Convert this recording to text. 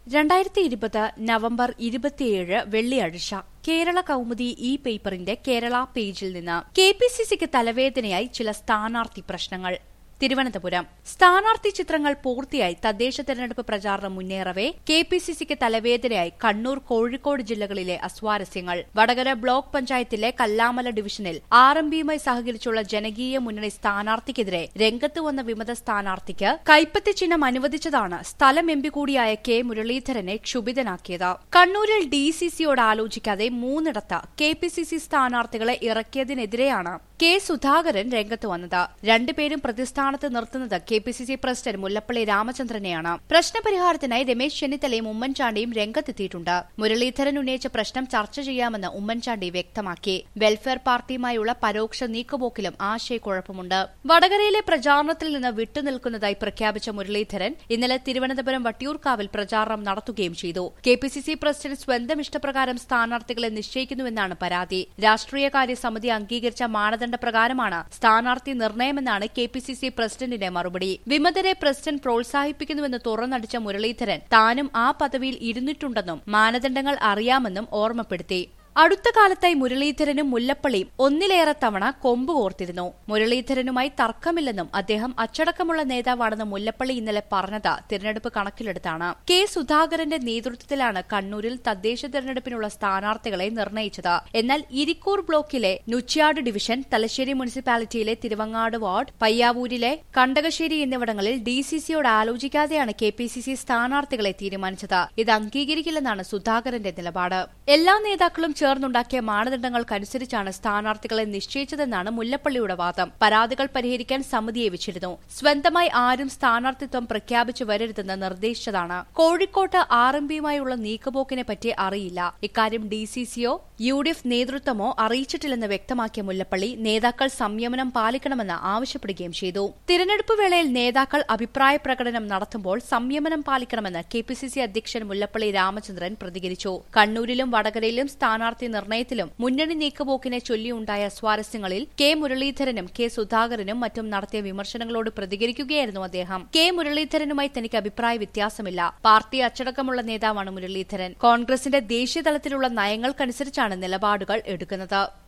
രണ്ടായിരത്തി ഇരുപത് നവംബർ ഇരുപത്തിയേഴ് വെള്ളിയാഴ്ച കേരള കൗമുദി ഇ പേപ്പറിന്റെ കേരള പേജിൽ നിന്ന് കെ പി സി സിക്ക് തലവേദനയായി ചില സ്ഥാനാർത്ഥി പ്രശ്നങ്ങൾ തിരുവനന്തപുരം സ്ഥാനാർത്ഥി ചിത്രങ്ങൾ പൂർത്തിയായി തദ്ദേശ തെരഞ്ഞെടുപ്പ് പ്രചാരണം മുന്നേറവെ കെ പി സി സിക്ക് തലവേദനയായി കണ്ണൂർ കോഴിക്കോട് ജില്ലകളിലെ അസ്വാരസ്യങ്ങൾ വടകര ബ്ലോക്ക് പഞ്ചായത്തിലെ കല്ലാമല ഡിവിഷനിൽ ആർ എം പിയുമായി സഹകരിച്ചുള്ള ജനകീയ മുന്നണി സ്ഥാനാർത്ഥിക്കെതിരെ രംഗത്ത് വന്ന വിമത സ്ഥാനാർത്ഥിക്ക് കൈപ്പത്തി ചിഹ്നം അനുവദിച്ചതാണ് സ്ഥലം എം പി കൂടിയായ കെ മുരളീധരനെ ക്ഷുഭിതനാക്കിയത് കണ്ണൂരിൽ ഡി സി സിയോട് ആലോചിക്കാതെ മൂന്നിടത്ത് കെ പി സി സി സ്ഥാനാർത്ഥികളെ ഇറക്കിയതിനെതിരെയാണ് കെ സുധാകരൻ രംഗത്ത് വന്നത് രണ്ടുപേരും പ്രതിസ്ഥാനത്ത് നിർത്തുന്നത് K P C C president Mullappally രാമചന്ദ്രനെയാണ് പ്രശ്നപരിഹാരത്തിനായി രമേശ് ചെന്നിത്തലയും ഉമ്മൻചാണ്ടിയും രംഗത്തെത്തിയിട്ടുണ്ട് മുരളീധരൻ ഉന്നയിച്ച പ്രശ്നം ചർച്ച ചെയ്യാമെന്ന് ഉമ്മൻചാണ്ടി വ്യക്തമാക്കി വെൽഫെയർ പാർട്ടിയുമായുള്ള പരോക്ഷ നീക്കുപോക്കിലും ആശയക്കുഴപ്പമുണ്ട് വടകരയിലെ പ്രചാരണത്തിൽ നിന്ന് വിട്ടുനിൽക്കുന്നതായി പ്രഖ്യാപിച്ച മുരളീധരൻ ഇന്നലെ തിരുവനന്തപുരം വട്ടിയൂർക്കാവിൽ പ്രചാരണം നടത്തുകയും ചെയ്തു K P C C president സ്വന്തം ഇഷ്ടപ്രകാരം സ്ഥാനാർത്ഥികളെ നിശ്ചയിക്കുന്നുവെന്നാണ് പരാതി രാഷ്ട്രീയകാര്യ സമിതി അംഗീകരിച്ച മാനദണ്ഡപ്രകാരമാണ് സ്ഥാനാർത്ഥി നിർണയമെന്നാണ് കെ പി സി സി പ്രസിഡന്റിന്റെ മറുപടി വിമതരെ പ്രസിഡന്റ് പ്രോത്സാഹിപ്പിക്കുന്നുവെന്ന് തുറന്നടിച്ച മുരളീധരൻ താനും ആ പദവിയിൽ ഇരുന്നിട്ടുണ്ടെന്നും മാനദണ്ഡങ്ങൾ അറിയാമെന്നും ഓർമ്മപ്പെടുത്തി അടുത്ത കാലത്തായി മുരളീധരനും മുല്ലപ്പള്ളിയും ഒന്നിലേറെ തവണ കൊമ്പ് കോർത്തിരുന്നു മുരളീധരനുമായി തർക്കമില്ലെന്നും അദ്ദേഹം അച്ചടക്കമുള്ള നേതാവാണെന്ന് മുല്ലപ്പള്ളി ഇന്നലെ പറഞ്ഞത് തിരഞ്ഞെടുപ്പ് കണക്കിലെടുത്താണ് കെ സുധാകരന്റെ നേതൃത്വത്തിലാണ് കണ്ണൂരിൽ തദ്ദേശ തെരഞ്ഞെടുപ്പിനുള്ള സ്ഥാനാർത്ഥികളെ നിർണയിച്ചത് എന്നാൽ ഇരിക്കൂർ ബ്ലോക്കിലെ നുച്ച്യാട് ഡിവിഷൻ തലശ്ശേരി മുനിസിപ്പാലിറ്റിയിലെ തിരുവങ്ങാട് വാർഡ് പയ്യാവൂരിലെ കണ്ടകശ്ശേരി എന്നിവിടങ്ങളിൽ ഡി സി സിയോട് ആലോചിക്കാതെയാണ് കെ പി സി സി സ്ഥാനാർത്ഥികളെ തീരുമാനിച്ചത് ഇത് അംഗീകരിക്കില്ലെന്നാണ് സുധാകരന്റെ നിലപാട് എല്ലാ നേതാക്കളും ചേർന്നുണ്ടാക്കിയ മാനദണ്ഡങ്ങൾക്കനുസരിച്ചാണ് സ്ഥാനാർത്ഥികളെ നിശ്ചയിച്ചതെന്നാണ് മുല്ലപ്പള്ളിയുടെ വാദം പരാതികൾ പരിഹരിക്കാൻ സമിതിയെ വെച്ചിരുന്നു സ്വന്തമായി ആരും സ്ഥാനാർത്ഥിത്വം പ്രഖ്യാപിച്ചു വരരുതെന്ന് നിർദ്ദേശിച്ചതാണ് കോഴിക്കോട്ട് ആർ എം പിയുമായുള്ള നീക്കുപോക്കിനെ പറ്റി അറിയില്ല ഇക്കാര്യം ഡി സി സിയോ യു ഡി എഫ് നേതൃത്വമോ അറിയിച്ചിട്ടില്ലെന്ന് വ്യക്തമാക്കിയ മുല്ലപ്പള്ളി നേതാക്കൾ സംയമനം പാലിക്കണമെന്ന് ആവശ്യപ്പെടുകയും ചെയ്തു തിരഞ്ഞെടുപ്പ് വേളയിൽ നേതാക്കൾ അഭിപ്രായ പ്രകടനം നടത്തുമ്പോൾ സംയമനം പാലിക്കണമെന്ന് കെ പി സി സി അധ്യക്ഷൻ മുല്ലപ്പള്ളി രാമചന്ദ്രൻ പ്രതികരിച്ചു കണ്ണൂരിലും വടകരയിലും സ്ഥാനാർത്ഥി നിർണയത്തിലും മുന്നണി നീക്കുപോക്കിനെ ചൊല്ലിയുണ്ടായ സ്വാരസ്യങ്ങളിൽ കെ മുരളീധരനും കെ സുധാകരനും മറ്റും നടത്തിയ വിമർശനങ്ങളോട് പ്രതികരിക്കുകയായിരുന്നു അദ്ദേഹം കെ മുരളീധരനുമായി തനിക്ക് അഭിപ്രായ വ്യത്യാസമില്ല പാർട്ടി അച്ചടക്കമുള്ള നേതാവാണ് മുരളീധരൻ കോൺഗ്രസിന്റെ ദേശീയതലത്തിലുള്ള നയങ്ങൾക്കനുസരിച്ചാണ് നിലപാടുകൾ എടുക്കുന്നത്